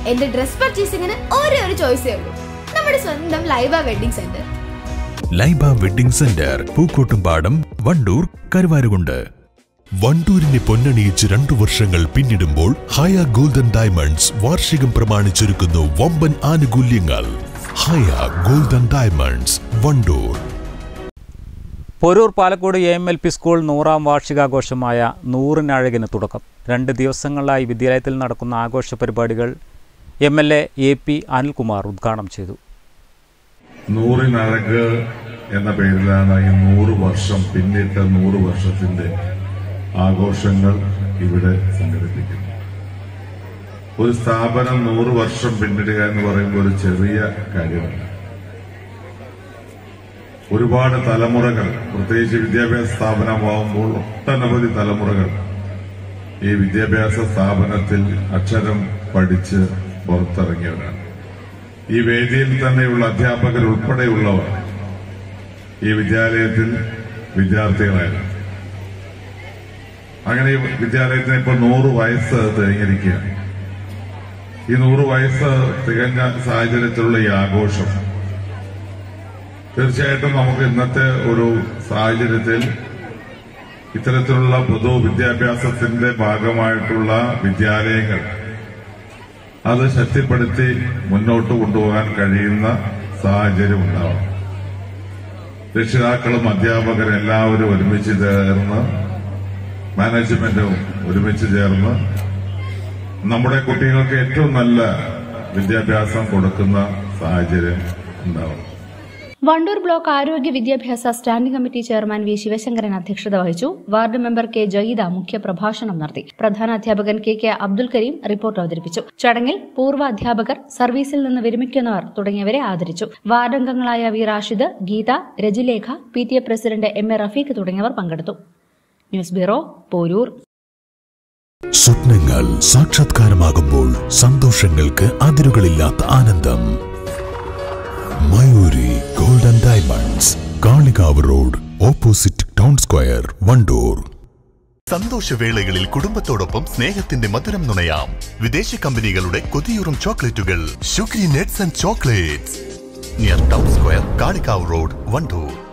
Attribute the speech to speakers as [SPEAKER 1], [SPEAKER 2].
[SPEAKER 1] എന്റെ ഡ്രസ് പർച്ചേസിംഗിന് ഒരേ ഒരു ചോയ്സേ ഉള്ളൂ നമ്മുടെ സ്വന്തം Laiba wedding centre
[SPEAKER 2] Laiba wedding centre Pookkottumpadam Wandoor Karuvarakundu വണ്ടൂരിനെ പൊന്നണിയിച്ച് രണ്ടു വർഷങ്ങൾ പിന്നിടുമ്പോൾ ഹയ ഗോൾഡൻ ഡയമണ്ട്സ് വാർഷികം പ്രമാണിച്ചൊരുക്കുന്നു വമ്പൻ ആനുകൂല്യങ്ങൾ Haya golden diamonds Wandoor
[SPEAKER 3] Poroor Palakkode A M L P school നൂറാം വാർഷികാഘോഷമായ നൂറിനഴകിന് തുടക്കം രണ്ട് ദിവസങ്ങളിലായി വിദ്യാലയത്തിൽ നടക്കുന്ന ആഘോഷ പരിപാടികൾ M L A A P Anilkumar ഉദ്ഘാടനം ചെയ്തു
[SPEAKER 4] നൂറിനഴക് എന്ന പേരിലാണ് ഈ നൂറ് വർഷം പിന്നിട്ട നൂറ് വർഷത്തിന്റെ ആഘോഷങ്ങൾ ഇവിടെ സംഘടിപ്പിക്കുന്നത് ഒരു സ്ഥാപനം നൂറ് വർഷം പിന്നിടുക എന്ന് പറയുമ്പോൾ ഒരു ചെറിയ കാര്യമല്ല ഒരുപാട് തലമുറകൾ പ്രത്യേകിച്ച് വിദ്യാഭ്യാസ സ്ഥാപനമാകുമ്പോൾ ഒട്ടനവധി തലമുറകൾ ഈ വിദ്യാഭ്യാസ സ്ഥാപനത്തിൽ അക്ഷരം പഠിച്ച് പുറത്തിറങ്ങിയവരാണ് ഈ വേദിയിൽ തന്നെയുള്ള അധ്യാപകർ ഉൾപ്പെടെയുള്ളവർ ഈ വിദ്യാലയത്തിൽ വിദ്യാർത്ഥികളായിരുന്നു അങ്ങനെ ഈ വിദ്യാലയത്തിന് ഇപ്പോൾ നൂറ് വയസ്സ് തികഞ്ഞിരിക്കുകയാണ് ഈ നൂറ് വയസ്സ് തികഞ്ഞ സാഹചര്യത്തിലുള്ള ഈ ആഘോഷം തീർച്ചയായിട്ടും നമുക്ക് ഇന്നത്തെ ഒരു സാഹചര്യത്തിൽ ഇത്തരത്തിലുള്ള പൊതു വിദ്യാഭ്യാസത്തിന്റെ ഭാഗമായിട്ടുള്ള വിദ്യാലയങ്ങൾ അത് ശക്തിപ്പെടുത്തി മുന്നോട്ട് കൊണ്ടുപോകാൻ കഴിയുന്ന സാഹചര്യം ഉണ്ടാവണം രക്ഷിതാക്കളും അധ്യാപകരും എല്ലാവരും ഒരുമിച്ച് ചേർന്ന് മാനേജ്മെന്റും ഒരുമിച്ച് ചേർന്ന് നമ്മുടെ കുട്ടികൾക്ക് ഏറ്റവും നല്ല വിദ്യാഭ്യാസം കൊടുക്കുന്ന സാഹചര്യം ഉണ്ടാവണം
[SPEAKER 5] വണ്ടൂർ ബ്ലോക്ക് ആരോഗ്യ വിദ്യാഭ്യാസ standing committee chairman V Sivasankaran അധ്യക്ഷത വഹിച്ചു വാർഡ് മെമ്പർ കെ ജയീദ മുഖ്യ പ്രഭാഷണം നടത്തി പ്രധാന അധ്യാപകൻ K K Abdul Kareem report അവതരിപ്പിച്ചു ചടങ്ങിൽ പൂർവ്വ അധ്യാപകർ സർവീസിൽ നിന്ന് വിരമിക്കുന്നവർ തുടങ്ങിയവരെ ആദരിച്ചു വാർഡ് അംഗങ്ങളായ V Rashid Geetha Rajilekha P T A president M A Rafeeq തുടങ്ങിയവർ പങ്കെടുത്തു ന്യൂസ് ബ്യൂറോ പോരൂർ
[SPEAKER 2] സ്വപ്നങ്ങൾ സാക്ഷാത്കാരമാകുമ്പോൾ സന്തോഷങ്ങൾക്ക് അതിരുകളില്ലാത്ത ആനന്ദം Mayuri golden diamonds Kalikavu road opposite town square Wandoor
[SPEAKER 6] സന്തോഷവേളകളിൽ കുടുംബത്തോടൊപ്പം സ്നേഹത്തിന്റെ മധുരം നുണയാം വിദേശ കമ്പനികളുടെ കൊതിയൂറും ചോക്ലേറ്റുകൾ sugary nuts and chocolates near town square Kalikavu road Wandoor